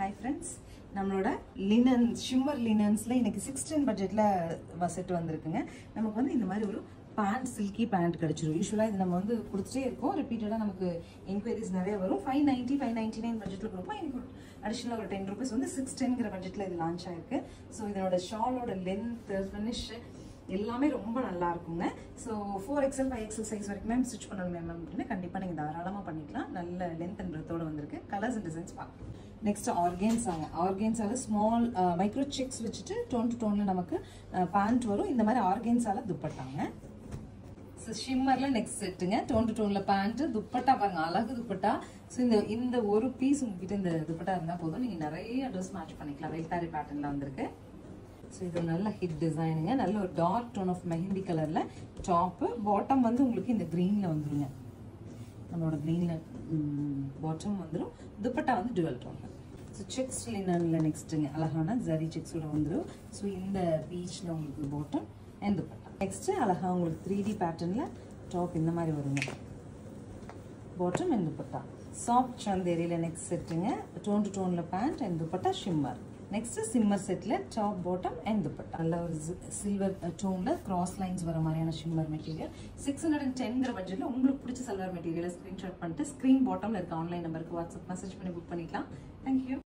hi friends நம்மளோட linen shimmer லினன்ஸில் இன்னைக்கு சிக்ஸ்டீன் பட்ஜெட்டில் செட் வந்திருக்குங்க நமக்கு வந்து இந்த மாதிரி ஒரு பேண்ட் சில்கி பேண்ட் கிடச்சிரும் யூஸ்வலாக இது நம்ம வந்து கொடுத்துட்டே இருக்கோம் ரிப்பீட்டடாக நமக்கு என்கொயரிஸ் நிறைய வரும் five ninety five ninety nine பட்ஜெட்டில் கொடுப்போம் எனக்கு அடிஷனல் ஒரு டென் ருபீஸ் வந்து சிக்ஸ் டென்கிற பட்ஜெட்டில் இது லான்ச் ஆயிருக்கு ஸோ இதனோட ஷாலோட லென்த் ஃபினிஷ் எல்லாமே ரொம்ப நல்லா இருக்குங்க so four XL five XL size வரைக்குமே ஸ்டிச் பண்ணணும் மேம் அப்படின்னு கண்டிப்பாக நீங்கள் தாராளமாக பண்ணிக்கலாம் நல்ல லென்த் அண்ட் பிரெத்தோட வந்திருக்கு கலர்ஸ் அண்ட் டிசைன்ஸ் பார்க்கலாம் நெக்ஸ்ட் ஆர்கேன்ஸாங்க ஆர்கேன்ஸால ஸ்மால் மைக்ரோ செக்ஸ் வச்சுட்டு டோன் டு டோனில் நமக்கு பேண்ட் வரும் இந்த மாதிரி ஆர்கேன்ஸால துப்பட்டாங்க ஸோ ஷிம்மரில் நெக்ஸ்ட் செட்டுங்க டோன் டு டோனில் பேண்ட்டு துப்பட்டா பாருங்க அழகு துப்பட்டா ஸோ இந்த இந்த ஒரு பீஸ் உங்ககிட்ட இந்த துப்பட்டா இருந்தால் போதும் நீங்கள் நிறைய ட்ரெஸ் மேட்ச் பண்ணிக்கலாம் வெல்தாரி பேட்டர்னில் வந்திருக்கு ஸோ இது ஒரு நல்ல ஹிட் டிசைனுங்க நல்ல ஒரு டார்க் டோன் ஆஃப் மெஹந்தி கலரில் டாப்பு பாட்டம் வந்து உங்களுக்கு இந்த க்ரீனில் வந்துருங்க நம்மளோட க்ரீனில் பாட்டம் வந்துடும் துப்பட்டா வந்து டுவெல் டோனில் ஸோ செக்ஸ் லினனில் நெக்ஸ்ட்டுங்க அழகான ஜரி செக்ஸோட வந்துடும் ஸோ இந்த பீச்சில் உங்களுக்கு பாட்டம் அண்ட் துப்பட்டா நெக்ஸ்ட்டு அழகா உங்களுக்கு த்ரீ டி பேட்டர்னில் டாப் இந்த மாதிரி வருங்க பாட்டம் அண்ட் துப்பட்டா சாஃப்ட் சந்தேரியில் நெக்ஸ்ட் செட்டுங்க டோன் டு டோனில் pant and dupatta shimmer next shimmer செட்டில் டாப் பாட்டம் அண்ட் துப்பட்டா நல்ல ஒரு சில்வர் டோனில் கிராஸ் லைன்ஸ் வர மாதிரியான shimmer material six hundred and டென்கிற பட்ஜெட்டில் உங்களுக்கு பிடிச்ச சல்வார் மெட்டீரியலை ஸ்க்ரீன்ஷாட் பண்ணிட்டு ஸ்க்ரீன் பாட்டமில் இருக்க ஆன்லைன் நம்பருக்கு வாட்ஸ்அப் மெசேஜ் பண்ணி புக் பண்ணிக்கலாம் தேங்க்யூ